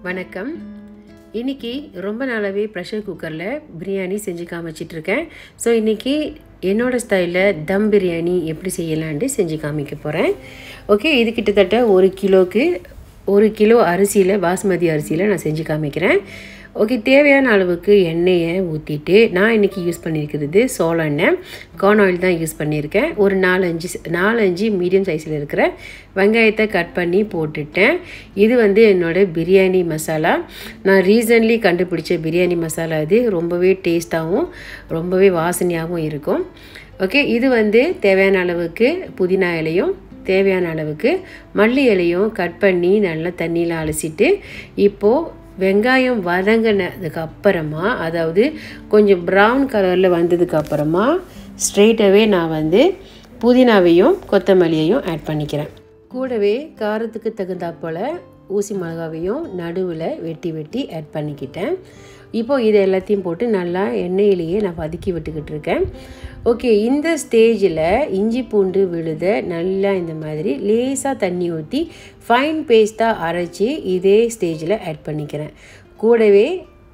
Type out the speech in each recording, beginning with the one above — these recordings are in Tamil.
வணக்கம் இன்னைக்கு ரொம்ப நாளாகவே ப்ரெஷர் குக்கரில் பிரியாணி செஞ்சு காமிச்சிட்ருக்கேன் ஸோ இன்றைக்கி என்னோடய ஸ்டைலில் தம் பிரியாணி எப்படி செய்யலான்ட்டு செஞ்சு காமிக்க போகிறேன் ஓகே இது கிட்டத்தட்ட ஒரு கிலோக்கு ஒரு கிலோ அரிசியில் பாஸ்மதி அரிசியில் நான் செஞ்சு காமிக்கிறேன் ஓகே தேவையான அளவுக்கு எண்ணெயை ஊற்றிட்டு நான் இன்றைக்கி யூஸ் பண்ணியிருக்கிறது சோள எண்ணெய் கார்ன் ஆயில் தான் யூஸ் பண்ணியிருக்கேன் ஒரு நாலஞ்சு நாலஞ்சு மீடியம் சைஸில் இருக்கிற வெங்காயத்தை கட் பண்ணி போட்டுட்டேன் இது வந்து என்னோடய பிரியாணி மசாலா நான் ரீசன்ட்லி கண்டுபிடிச்ச பிரியாணி மசாலா இது ரொம்பவே டேஸ்ட்டாகவும் ரொம்பவே வாசனையாகவும் இருக்கும் ஓகே இது வந்து தேவையான அளவுக்கு புதினா இலையும் தேவையான அளவுக்கு மல்லி இலையும் கட் பண்ணி நல்லா தண்ணியில் அலசிட்டு இப்போது வெங்காயம் வதங்கினதுக்கு அப்புறமா அதாவது கொஞ்சம் ப்ரௌன் கலரில் வந்ததுக்கு அப்புறமா ஸ்ட்ரெயிட்டாகவே நான் வந்து புதினாவையும் கொத்தமல்லியையும் ஆட் பண்ணிக்கிறேன் கூடவே காரத்துக்கு தகுந்தாப்போல் ஊசி மிளகாவையும் நடுவில் வெட்டி வெட்டி ஆட் பண்ணிக்கிட்டேன் இப்போது இது எல்லாத்தையும் போட்டு நல்லா எண்ணெயிலேயே நான் வதக்கி விட்டுக்கிட்டு இருக்கேன் ஓகே இந்த ஸ்டேஜில் இஞ்சி பூண்டு விழுத நல்லா இந்த மாதிரி லேசாக தண்ணி ஊற்றி ஃபைன் பேஸ்ட்டாக அரைச்சி இதே ஸ்டேஜில் ஆட் பண்ணிக்கிறேன் கூடவே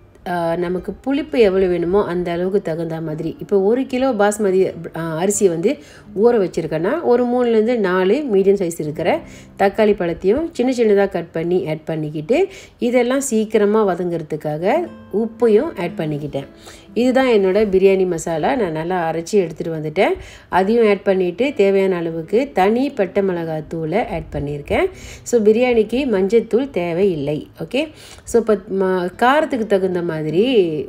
நமக்கு புளிப்பு எவ்வளோ வேணுமோ அந்த அளவுக்கு தகுந்த மாதிரி இப்போ ஒரு கிலோ பாஸ்மதி அரிசி வந்து ஊற வச்சுருக்கேன்னா ஒரு மூணுலேருந்து நாலு மீடியம் சைஸ் இருக்கிற தக்காளி பழத்தையும் சின்ன சின்னதாக கட் பண்ணி ஆட் பண்ணிக்கிட்டு இதெல்லாம் சீக்கிரமாக வதங்கிறதுக்காக உப்பையும் ஆட் பண்ணிக்கிட்டேன் இதுதான் என்னோடய பிரியாணி மசாலா நான் நல்லா அரைச்சி எடுத்துகிட்டு வந்துட்டேன் அதையும் ஆட் பண்ணிவிட்டு தேவையான அளவுக்கு தனி பட்டை மிளகாய் தூளை ஆட் பண்ணியிருக்கேன் ஸோ பிரியாணிக்கு மஞ்சத்தூள் தேவையில்லை ஓகே ஸோ இப்போ காரத்துக்கு தகுந்த மாதிரி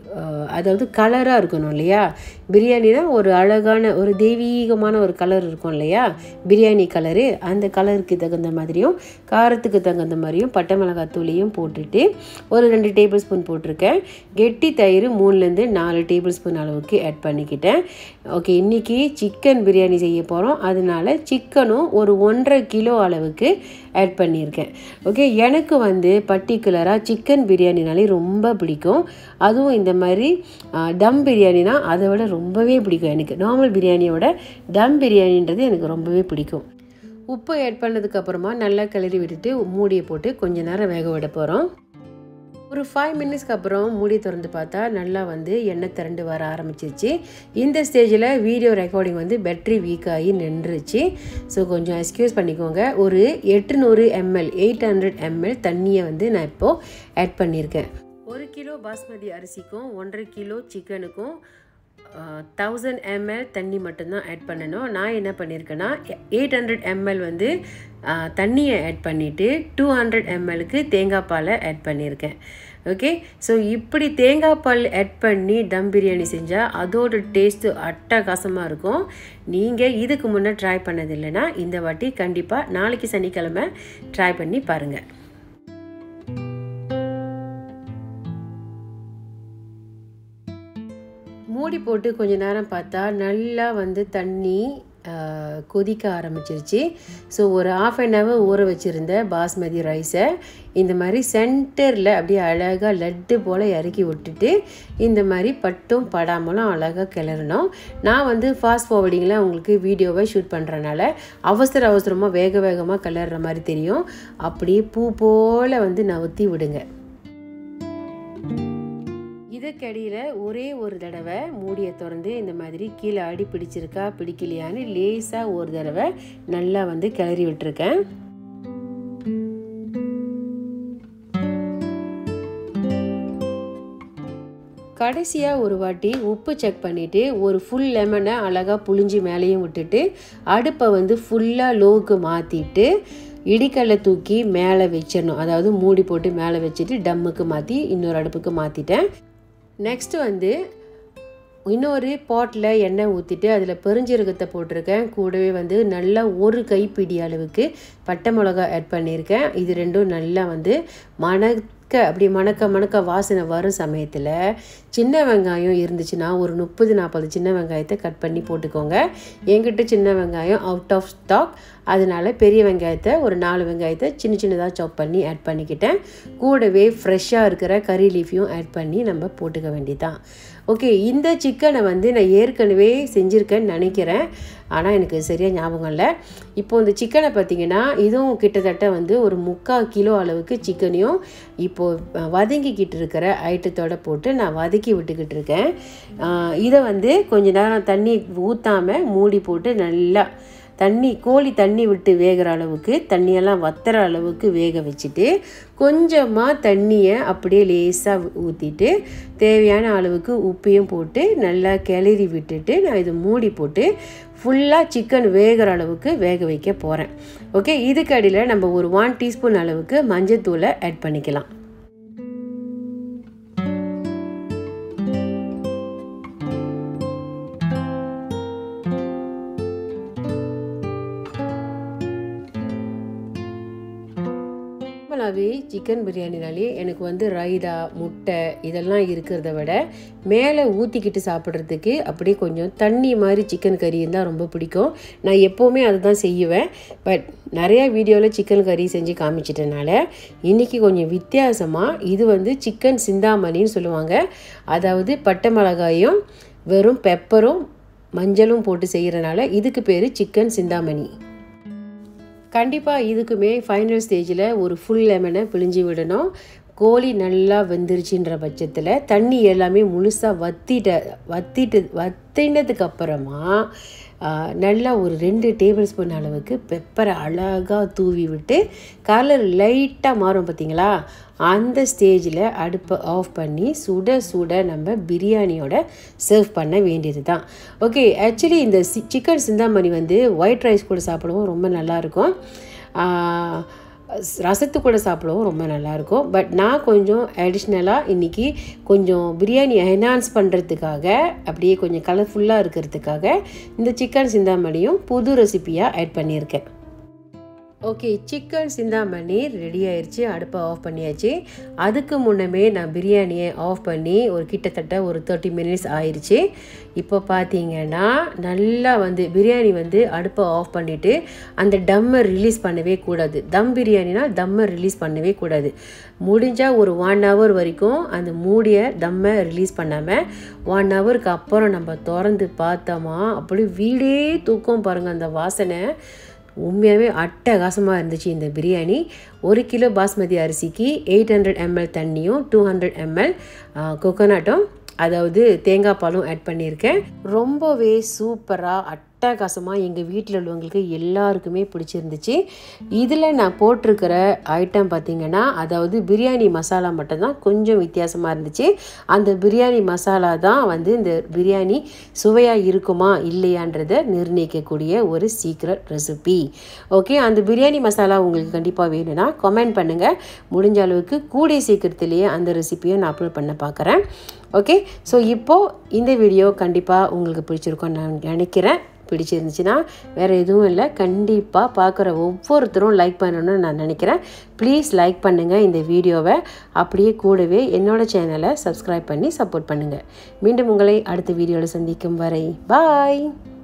அதாவது கலராக இருக்கணும் இல்லையா பிரியாணினா ஒரு அழகான ஒரு தெய்வீகமான ஒரு கலர் இருக்கும் இல்லையா பிரியாணி கலரு அந்த கலருக்கு தகுந்த மாதிரியும் காரத்துக்கு தகுந்த மாதிரியும் பட்டை மிளகாய் தூளையும் போட்டுட்டு ஒரு ரெண்டு டேபிள் ஸ்பூன் போட்டிருக்கேன் கெட்டி தயிர் மூணுலேருந்து நாலு டேபிள் ஸ்பூன் அளவுக்கு ஆட் பண்ணிக்கிட்டேன் ஓகே இன்றைக்கி சிக்கன் பிரியாணி செய்ய போகிறோம் அதனால சிக்கனும் ஒரு ஒன்றரை கிலோ அளவுக்கு ஆட் பண்ணியிருக்கேன் ஓகே எனக்கு வந்து பர்டிகுலராக சிக்கன் பிரியாணினாலே ரொம்ப பிடிக்கும் அதுவும் இந்த மாதிரி டம் பிரியாணினா அதை விட ரொம்பவே பிடிக்கும் எனக்கு நார்மல் பிரியாணியோட டம் பிரியாணின்றது எனக்கு ரொம்பவே பிடிக்கும் உப்பு ஆட் பண்ணதுக்கப்புறமா நல்லா கிளறி விட்டுட்டு மூடியை போட்டு கொஞ்ச நேரம் வேக விட போகிறோம் ஒரு ஃபைவ் மினிட்ஸ்க்கு அப்புறம் மூடி திறந்து பார்த்தா நல்லா வந்து எண்ணெய் திரண்டு வர ஆரம்பிச்சிருச்சு இந்த ஸ்டேஜில் வீடியோ ரெக்கார்டிங் வந்து பேட்ரி வீக் ஆகி நின்றுச்சு ஸோ கொஞ்சம் எக்ஸ்கியூஸ் பண்ணிக்கோங்க ஒரு எட்டுநூறு எம்எல் எயிட் ஹண்ட்ரட் எம்எல் தண்ணியை வந்து நான் இப்போது ஆட் பண்ணியிருக்கேன் ஒரு கிலோ பாஸ்மதி அரிசிக்கும் ஒன்றரை கிலோ சிக்கனுக்கும் தௌசண்ட் எம்எல் தண்ணி மட்டும்தான் ஆட் பண்ணணும் நான் என்ன பண்ணியிருக்கேன்னா எயிட் ஹண்ட்ரட் எம்எல் வந்து தண்ணியை ஆட் பண்ணிவிட்டு டூ ஹண்ட்ரட் எம்எல்க்கு தேங்காய் பாலை ஆட் பண்ணியிருக்கேன் ஓகே ஸோ இப்படி தேங்காய் பால் ஆட் பண்ணி தம் பிரியாணி செஞ்சால் அதோட டேஸ்ட்டு அட்டகாசமாக இருக்கும் நீங்கள் இதுக்கு முன்னே ட்ரை பண்ணது இல்லைன்னா இந்த வாட்டி கண்டிப்பாக நாளைக்கு சனிக்கிழமை ட்ரை பண்ணி பாருங்கள் மூடி போட்டு கொஞ்ச நேரம் பார்த்தா நல்லா வந்து தண்ணி கொதிக்க ஆரம்பிச்சிருச்சு ஸோ ஒரு ஆஃப் அன் ஹவர் ஊற வச்சுருந்த பாஸ்மதி ரைஸை இந்த மாதிரி சென்டரில் அப்படியே அழகாக லட்டு போல் இறக்கி விட்டுட்டு இந்த மாதிரி பட்டும் படாமலும் அழகாக கிளறணும் நான் வந்து ஃபாஸ்ட் ஃபார்வர்டிங்கில் உங்களுக்கு வீடியோவை ஷூட் பண்ணுறனால அவசர அவசரமாக வேக வேகமாக கிளற மாதிரி தெரியும் அப்படியே பூ போல் வந்து நவுத்தி விடுங்க இதுக்கடியில் ஒரே ஒரு தடவை மூடியை திறந்து இந்த மாதிரி கீழே அடி பிடிச்சிருக்கா பிடிக்கலையான்னு லேசாக ஒரு தடவை நல்லா வந்து கிளறி விட்டுருக்கேன் கடைசியாக ஒரு வாட்டி உப்பு செக் பண்ணிவிட்டு ஒரு ஃபுல் லெமனை அழகாக புளிஞ்சு மேலேயும் விட்டுட்டு அடுப்பை வந்து ஃபுல்லாக லோவுக்கு மாற்றிட்டு இடிக்கல்லை தூக்கி மேலே வச்சிடணும் அதாவது மூடி போட்டு மேலே வச்சுட்டு டம்முக்கு மாற்றி இன்னொரு அடுப்புக்கு மாற்றிட்டேன் நெக்ஸ்ட்டு வந்து இன்னொரு பாட்டில் எண்ணெய் ஊற்றிட்டு அதில் பெருஞ்சீரகத்தை போட்டிருக்கேன் கூடவே வந்து நல்லா ஒரு கைப்பிடி அளவுக்கு பட்டை மிளகா ஆட் பண்ணியிருக்கேன் இது ரெண்டும் நல்லா வந்து மணக்க அப்படி மணக்க மணக்க வாசனை வரும் சமயத்தில் சின்ன வெங்காயம் இருந்துச்சுன்னா ஒரு முப்பது நாற்பது சின்ன வெங்காயத்தை கட் பண்ணி போட்டுக்கோங்க என்கிட்ட சின்ன வெங்காயம் அவுட் ஆஃப் ஸ்டாக் அதனால் பெரிய வெங்காயத்தை ஒரு நாலு வெங்காயத்தை சின்ன சின்னதாக சாப் பண்ணி ஆட் பண்ணிக்கிட்டேன் கூடவே ஃப்ரெஷ்ஷாக இருக்கிற கறி லீஃபையும் ஆட் பண்ணி நம்ம போட்டுக்க வேண்டியதான் ஓகே இந்த சிக்கனை வந்து நான் ஏற்கனவே செஞ்சுருக்கேன்னு நினைக்கிறேன் ஆனால் எனக்கு சரியாக ஞாபகம் இல்லை இப்போ இந்த சிக்கனை பார்த்தீங்கன்னா இதுவும் கிட்டத்தட்ட வந்து ஒரு முக்கால் கிலோ அளவுக்கு சிக்கனையும் இப்போது வதங்கிக்கிட்டு இருக்கிற ஐட்டத்தோட போட்டு நான் வதக்கி விட்டுக்கிட்டு இருக்கேன் ஆஹ் இதை வந்து கொஞ்ச நேரம் தண்ணி ஊற்றாமல் மூடி போட்டு நல்லா தண்ணி கோழி தண்ணி விட்டு வேகிற அளவுக்கு தண்ணியெல்லாம் வத்துற அளவுக்கு வேக வச்சுட்டு கொஞ்சமாக தண்ணியை அப்படியே லேசாக ஊற்றிட்டு தேவையான அளவுக்கு உப்பையும் போட்டு நல்லா கிளறி விட்டுட்டு நான் இதை மூடி போட்டு ஃபுல்லாக சிக்கன் வேகிற அளவுக்கு வேக வைக்க போகிறேன் ஓகே இதுக்கு அடியில் நம்ம ஒரு ஒன் டீஸ்பூன் அளவுக்கு மஞ்சத்தூளை ஆட் பண்ணிக்கலாம் நார்மலாகவே சிக்கன் பிரியாணினாலே எனக்கு வந்து ரைதா முட்டை இதெல்லாம் இருக்கிறத விட மேலே ஊற்றிக்கிட்டு சாப்பிட்றதுக்கு அப்படியே கொஞ்சம் தண்ணி மாதிரி சிக்கன் கறி இருந்தால் ரொம்ப பிடிக்கும் நான் எப்போவுமே அதுதான் செய்வேன் பட் நிறையா வீடியோவில் சிக்கன் கறி செஞ்சு காமிச்சிட்டனால இன்றைக்கி கொஞ்சம் வித்தியாசமாக இது வந்து சிக்கன் சிந்தாமணின்னு சொல்லுவாங்க அதாவது பட்டை மிளகாயும் வெறும் பெப்பரும் மஞ்சளும் போட்டு செய்கிறனால இதுக்கு பேர் சிக்கன் சிந்தாமணி கண்டிப்பாக இதுக்குமே ஃபைனல் ஸ்டேஜில் ஒரு ஃபுல் லெமனை பிழிஞ்சு விடணும் கோழி நல்லா வெந்துருச்சுன்ற பட்சத்தில் தண்ணி எல்லாமே முழுசாக வத்திட்ட வத்திட்டு வத்தினதுக்கு அப்புறமா நல்லா ஒரு ரெண்டு டேபிள் ஸ்பூன் அளவுக்கு பெப்பரை அழகாக தூவி விட்டு கலர் லைட்டாக மாறும் பார்த்தீங்களா அந்த ஸ்டேஜில் அடுப்பை ஆஃப் பண்ணி சுட சுட நம்ம பிரியாணியோட சர்வ் பண்ண வேண்டியது தான் ஓகே ஆக்சுவலி இந்த சி சிக்கன் சிந்தாமணி வந்து ஒயிட் ரைஸ் கூட சாப்பிடவும் ரொம்ப நல்லாயிருக்கும் ரசத்து கூட சாப்பிடவும் ரொம்ப நல்லாயிருக்கும் பட் நான் கொஞ்சம் அடிஷ்னலாக இன்றைக்கி கொஞ்சம் பிரியாணி என்ஹான்ஸ் பண்ணுறதுக்காக அப்படியே கொஞ்சம் கலர்ஃபுல்லாக இருக்கிறதுக்காக இந்த சிக்கன் சிந்தாமணியும் புது ரெசிப்பியாக ஆட் பண்ணியிருக்கேன் ஓகே சிக்கன் சிந்தாமணி ரெடி ஆயிடுச்சு அடுப்பை ஆஃப் பண்ணியாச்சு அதுக்கு முன்னமே நான் பிரியாணியை ஆஃப் பண்ணி ஒரு கிட்டத்தட்ட ஒரு தேர்ட்டி மினிட்ஸ் ஆயிடுச்சு இப்போ பார்த்தீங்கன்னா நல்லா வந்து பிரியாணி வந்து அடுப்பை ஆஃப் பண்ணிவிட்டு அந்த டம்மை ரிலீஸ் பண்ணவே கூடாது தம் பிரியாணினா தம்மை ரிலீஸ் பண்ணவே கூடாது முடிஞ்சால் ஒரு ஒன் ஹவர் வரைக்கும் அந்த மூடிய தம்மை ரிலீஸ் பண்ணாமல் ஒன் ஹவருக்கு அப்புறம் நம்ம திறந்து பார்த்தோமா அப்படி வீடே தூக்கம் பாருங்கள் அந்த வாசனை உண்மையாகவே அட்டகாசமாக இருந்துச்சு இந்த பிரியாணி ஒரு கிலோ பாஸ்மதி அரிசிக்கு எயிட் ஹண்ட்ரட் எம்எல் தண்ணியும் டூ ஹண்ட்ரட் எம்எல் கொக்கோனட்டும் அதாவது தேங்காய் பாலும் ஆட் பண்ணியிருக்கேன் ரொம்பவே சூப்பராக அட்டகாசமாக எங்கள் வீட்டில் உள்ளவங்களுக்கு எல்லாருக்குமே பிடிச்சிருந்துச்சு இதில் நான் போட்டிருக்கிற ஐட்டம் பார்த்திங்கன்னா அதாவது பிரியாணி மசாலா மட்டும்தான் கொஞ்சம் வித்தியாசமாக இருந்துச்சு அந்த பிரியாணி மசாலா தான் வந்து இந்த பிரியாணி சுவையாக இருக்குமா இல்லையான்றதை நிர்ணயிக்கக்கூடிய ஒரு சீக்ரெட் ரெசிபி ஓகே அந்த பிரியாணி மசாலா உங்களுக்கு கண்டிப்பாக வேணும்னா கமெண்ட் பண்ணுங்கள் முடிஞ்ச அளவுக்கு கூடிய சீக்கிரத்திலேயே அந்த ரெசிப்பியை நான் அப்லோட் பண்ண பார்க்குறேன் ஓகே ஸோ இப்போது இந்த வீடியோ கண்டிப்பாக உங்களுக்கு பிடிச்சிருக்கோம் நான் நினைக்கிறேன் பிடிச்சிருந்துச்சுன்னா வேறு எதுவும் இல்லை கண்டிப்பாக பார்க்குற ஒவ்வொருத்தரும் லைக் பண்ணணும்னு நான் நினைக்கிறேன் ப்ளீஸ் லைக் பண்ணுங்கள் இந்த வீடியோவை அப்படியே கூடவே என்னோடய சேனலை சப்ஸ்கிரைப் பண்ணி சப்போர்ட் பண்ணுங்கள் மீண்டும் உங்களை அடுத்த வீடியோவில் சந்திக்கும் வரை பாய்